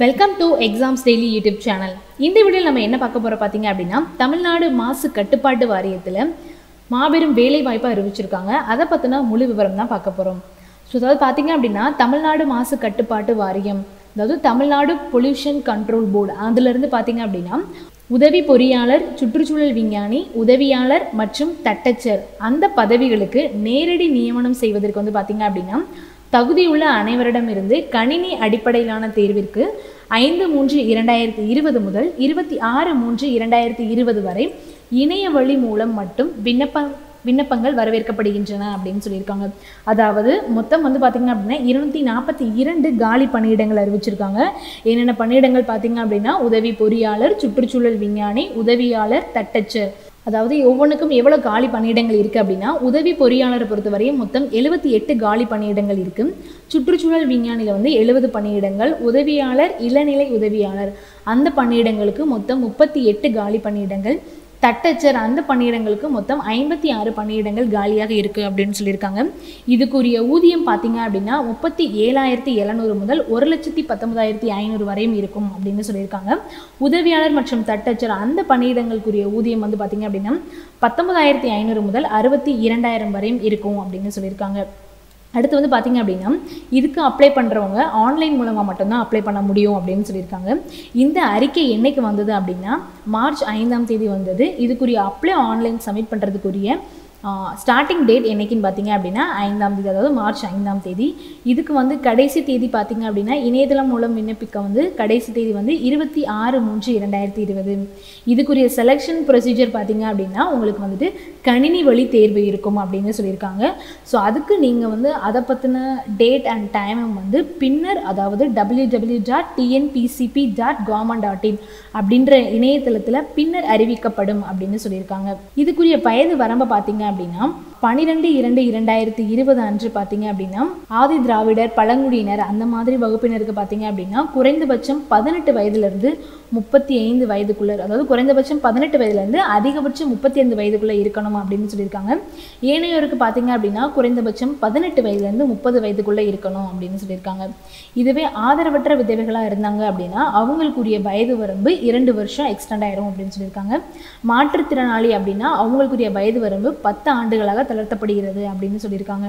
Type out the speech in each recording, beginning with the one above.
welcome to exams daily YouTube channel இந்த வீடியோவில் நம்ம என்ன பார்க்க போகிறோம் பார்த்தீங்க அப்படின்னா தமிழ்நாடு மாசு கட்டுப்பாட்டு வாரியத்தில் மாபெரும் வேலை வாய்ப்பை அறிவிச்சிருக்காங்க அதை பற்றின முழு விவரம் தான் பார்க்க போகிறோம் ஸோ அதாவது பார்த்தீங்க அப்படின்னா தமிழ்நாடு மாசு கட்டுப்பாட்டு வாரியம் அதாவது தமிழ்நாடு பொல்யூஷன் கண்ட்ரோல் போர்டு அதுலேருந்து பார்த்தீங்க அப்படின்னா உதவி பொறியாளர் சுற்றுச்சூழல் விஞ்ஞானி உதவியாளர் மற்றும் தட்டச்சர் அந்த பதவிகளுக்கு நேரடி நியமனம் செய்வதற்கு வந்து பார்த்தீங்க அப்படின்னா தகுதியுள்ள அனைவரிடமிருந்து கணினி அடிப்படையிலான தேர்விற்கு ஐந்து மூன்று இரண்டாயிரத்தி இருபது முதல் இருபத்தி ஆறு மூன்று இரண்டாயிரத்தி இருபது வரை இணைய வழி மூலம் மட்டும் விண்ணப்ப விண்ணப்பங்கள் வரவேற்கப்படுகின்றன அப்படின்னு சொல்லியிருக்காங்க அதாவது மொத்தம் வந்து பார்த்திங்க அப்படின்னா இருநூத்தி நாற்பத்தி இரண்டு காலி பணியிடங்கள் அறிவிச்சிருக்காங்க என்னென்ன பணியிடங்கள் பார்த்தீங்க அப்படின்னா உதவி பொறியாளர் சுற்றுச்சூழல் விஞ்ஞானி உதவியாளர் தட்டச்சர் அதாவது ஒவ்வொன்றுக்கும் எவ்வளோ காலி பணியிடங்கள் இருக்குது அப்படின்னா உதவி பொறியாளரை பொறுத்தவரையும் மொத்தம் எழுபத்தி எட்டு காலி பணியிடங்கள் இருக்குது சுற்றுச்சூழல் விஞ்ஞானியில் வந்து எழுபது பணியிடங்கள் உதவியாளர் இளநிலை உதவியாளர் அந்த பணியிடங்களுக்கு மொத்தம் முப்பத்தி எட்டு காலி பணியிடங்கள் தட்டச்சர் அந்த பணியிடங்களுக்கு மொத்தம் ஐம்பத்தி ஆறு பணியிடங்கள் காலியாக இருக்குது அப்படின்னு சொல்லியிருக்காங்க இதுக்குரிய ஊதியம் பார்த்தீங்க அப்படின்னா முப்பத்தி ஏழாயிரத்தி எழுநூறு முதல் ஒரு லட்சத்தி பத்தொன்பதாயிரத்தி ஐநூறு வரையும் இருக்கும் அப்படின்னு சொல்லியிருக்காங்க உதவியாளர் மற்றும் தட்டச்சர் அந்த பணியிடங்களுக்குரிய ஊதியம் வந்து பார்த்தீங்க அப்படின்னா பத்தொன்பதாயிரத்தி ஐநூறு முதல் அறுபத்தி இரண்டாயிரம் வரையும் இருக்கும் அப்படின்னு சொல்லியிருக்காங்க அடுத்து வந்து பார்த்தீங்க அப்படின்னா இதுக்கு அப்ளை பண்ணுறவங்க ஆன்லைன் மூலமாக மட்டும்தான் அப்ளை பண்ண முடியும் அப்படின்னு சொல்லியிருக்காங்க இந்த அறிக்கை என்னைக்கு வந்தது அப்படின்னா மார்ச் ஐந்தாம் தேதி வந்தது இதுக்குரிய அப்ளை ஆன்லைன் சப்மிட் பண்ணுறதுக்குரிய ஸ்டார்டிங் டேட் என்னைக்குன்னு பார்த்தீங்க அப்படின்னா ஐந்தாம் தேதி அதாவது மார்ச் ஐந்தாம் தேதி இதுக்கு வந்து கடைசி தேதி பார்த்தீங்க அப்படின்னா இணையதளம் மூலம் விண்ணப்பிக்க வந்து கடைசி தேதி வந்து இருபத்தி ஆறு மூன்று இரண்டாயிரத்தி இருபது இதுக்குரிய செலெக்ஷன் ப்ரொசீஜர் பார்த்தீங்க அப்படின்னா உங்களுக்கு வந்துட்டு கணினி வழி தேர்வு இருக்கும் அப்படின்னு சொல்லியிருக்காங்க ஸோ அதுக்கு நீங்கள் வந்து அதை பற்றின டேட் அண்ட் டைமும் வந்து பின்னர் அதாவது W W dot TNPCB dot government dot in அப்படின்ற இணையதளத்தில் பின்னர் அறிவிக்கப்படும் அப்படின்னு சொல்லியிருக்காங்க இதுக்குரிய வயது வரம்பை பார்த்தீங்க அப்படின்னா பனிரெண்டு இரண்டு இரண்டாயிரத்தி இருபது அன்று பார்த்தீங்க அப்படின்னா ஆதி திராவிடர் பழங்குடியினர் அந்த மாதிரி வகுப்பினருக்கு பார்த்தீங்க அப்படின்னா குறைந்தபட்சம் பதினெட்டு வயதுலேருந்து முப்பத்தி ஐந்து வயதுக்குள்ள அதாவது குறைந்தபட்சம் பதினெட்டு வயதுலேருந்து அதிகபட்சம் முப்பத்தி ஐந்து வயதுக்குள்ளே இருக்கணும் அப்படின்னு சொல்லியிருக்காங்க ஏனையோருக்கு பார்த்தீங்க அப்படின்னா குறைந்தபட்சம் பதினெட்டு வயதுலேருந்து முப்பது வயதுக்குள்ளே இருக்கணும் அப்படின்னு சொல்லியிருக்காங்க இதுவே ஆதரவற்ற விதவைகளாக இருந்தாங்க அப்படின்னா அவங்களுக்குரிய வயது வரம்பு இரண்டு வருஷம் எக்ஸ்டெண்ட் ஆயிரும் அப்படின்னு சொல்லியிருக்காங்க மாற்றுத்திறனாளி அப்படின்னா அவங்களுக்குரிய வயது வரம்பு பத்து ஆண்டுகளாக தளர்த்தப்படுகிறது அப்படின்னு சொல்லியிருக்காங்க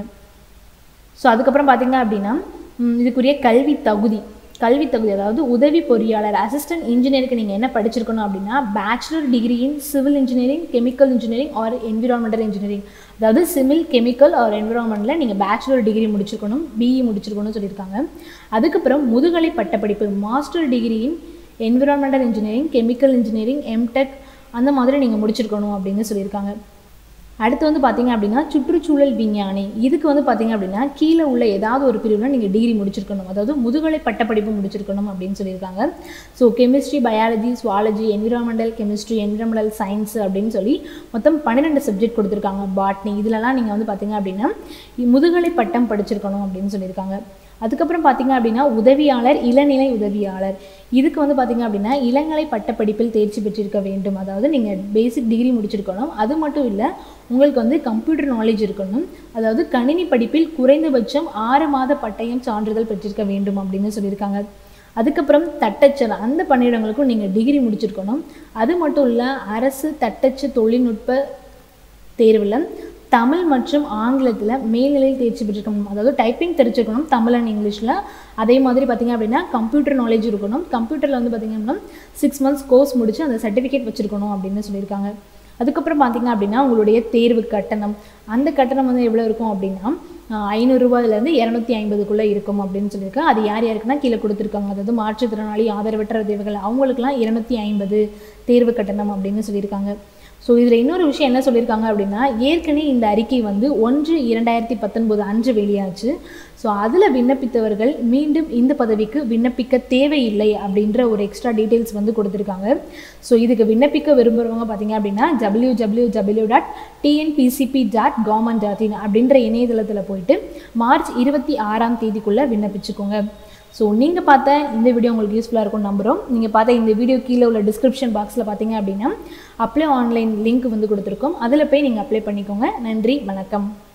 ஸோ அதுக்கப்புறம் பார்த்தீங்க அப்படின்னா ம், இதுக்குரிய கல்வி தகுதி கல்வி தகுதி அதாவது உதவி பொறியாளர் அசிஸ்டன்ட் இன்ஜினியருக்கு நீங்கள் என்ன படிச்சிருக்கணும் அப்படின்னா bachelor degree in civil engineering chemical engineering or environmental engineering அதாவது சிவில் கெமிக்கல் ஆர் என்விரான்மெண்ட்டில் நீங்கள் பேச்சுலர் டிகிரி முடிச்சிருக்கணும் பிஇ முடிச்சிருக்கணும்னு சொல்லியிருக்காங்க அதுக்கப்புறம் முதுகலை பட்டப்படிப்பு master degree in environmental engineering chemical engineering MTech அந்த மாதிரி நீங்கள் முடிச்சிருக்கணும் அப்படின்னு சொல்லியிருக்காங்க அடுத்து வந்து பார்த்தீங்க அப்படின்னா சுற்றுச்சூழல் விஞ்ஞானி இதுக்கு வந்து பார்த்தீங்க அப்படின்னா கீழே உள்ள ஏதாவது ஒரு பிரிவில் நீங்கள் டிகிரி முடிச்சிருக்கணும் அதாவது முதுகலை பட்டப்படிப்பு முடிச்சிருக்கணும் அப்படின்னு சொல்லியிருக்காங்க so chemistry biology zoology environmental chemistry environmental science அப்படின்னு சொல்லி மொத்தம் பன்னிரெண்டு சப்ஜெக்ட் கொடுத்துருக்காங்க பாட்னி இதிலலாம் நீங்கள் வந்து பார்த்தீங்க அப்படின்னா முதுகலை பட்டம் படிச்சிருக்கணும் அப்படின்னு சொல்லியிருக்காங்க அதுக்கப்புறம் பார்த்தீங்க அப்படின்னா உதவியாளர் இளநிலை உதவியாளர் இதுக்கு வந்து பார்த்தீங்க அப்படின்னா இளங்கலை பட்டப்படிப்பில் தேர்ச்சி பெற்றிருக்க வேண்டும் அதாவது நீங்கள் பேசிக் டிகிரி முடிச்சிருக்கணும் அது மட்டும் இல்லை உங்களுக்கு வந்து கம்ப்யூட்டர் நாலேஜ் இருக்கணும் அதாவது கணினி படிப்பில் குறைந்தபட்சம் ஆறு மாத பட்டயம் சான்றிதழ் பெற்றிருக்க வேண்டும் அப்படின்னு சொல்லியிருக்காங்க அதுக்கப்புறம் தட்டச்சர் அந்த பணியிடங்களுக்கும் நீங்கள் டிகிரி முடிச்சிருக்கணும் அது மட்டும் இல்லை அரசு தட்டச்சு தொழில்நுட்ப தேர்வில் தமிழ் மற்றும் ஆங்கிலத்தில் மேல்நிலையில் தேர்ச்சி பெற்றிருக்கணும் அதாவது டைப்பிங் தெரிஞ்சிருக்கணும் தமிழ் அண்ட் இங்கிலீஷில் அதே மாதிரி பார்த்தீங்க அப்படின்னா கம்ப்யூட்டர் நாலேஜ் இருக்கணும் கம்ப்யூட்டரில் வந்து பார்த்தீங்க அப்படின்னா சிக்ஸ் மந்த்ஸ் கோர்ஸ் முடிச்சு அந்த சர்டிஃபிகேட் வச்சுருக்கணும் அப்படின்னு சொல்லியிருக்காங்க அதுக்கப்புறம் பார்த்தீங்க அப்படின்னா உங்களுடைய தேர்வு கட்டணம் அந்த கட்டணம் வந்து எவ்வளோ இருக்கும் அப்படின்னா ஐநூறுரூவாயிலேருந்து இரநூத்தி ஐம்பதுக்குள்ளே இருக்கும் அப்படின்னு சொல்லியிருக்காங்க அது யார் யாருக்குன்னா கீழே கொடுத்துருக்காங்க அதாவது மாற்றுத்திறனாளி ஆதரவற்ற தேவைகள் அவங்களுக்குலாம் இரநூத்தி ஐம்பது தேர்வு கட்டணம் அப்படின்னு சொல்லியிருக்காங்க ஸோ இதில் இன்னொரு விஷயம் என்ன சொல்லியிருக்காங்க அப்படின்னா ஏற்கனவே இந்த அறிக்கை வந்து ஒன்று இரண்டாயிரத்தி பத்தொன்பது அன்று வெளியாச்சு ஸோ அதில் விண்ணப்பித்தவர்கள் மீண்டும் இந்த பதவிக்கு விண்ணப்பிக்க தேவையில்லை அப்படின்ற ஒரு எக்ஸ்ட்ரா டீட்டெயில்ஸ் வந்து கொடுத்துருக்காங்க ஸோ இதுக்கு விண்ணப்பிக்க விரும்புகிறவங்க பார்த்தீங்க அப்படின்னா W W W dot TNPCB dot government dot in அப்படின்ற இணையதளத்தில் போயிட்டு மார்ச் இருபத்தி ஆறாம் தேதிக்குள்ளே விண்ணப்பிச்சுக்கோங்க ஸோ நீங்கள் பார்த்த இந்த வீடியோ உங்களுக்கு யூஸ்ஃபுல்லாக இருக்கும்னு நம்புகிறோம் நீங்கள் பார்த்த இந்த வீடியோ கீழே உள்ள டிஸ்கிரிப்ஷன் பாக்ஸில் பார்த்தீங்க அப்படின்னா அப்ளை ஆன்லைன் லிங்க் வந்து கொடுத்துருக்கோம் அதில் போய் நீங்கள் அப்ளை பண்ணிக்கோங்க நன்றி வணக்கம்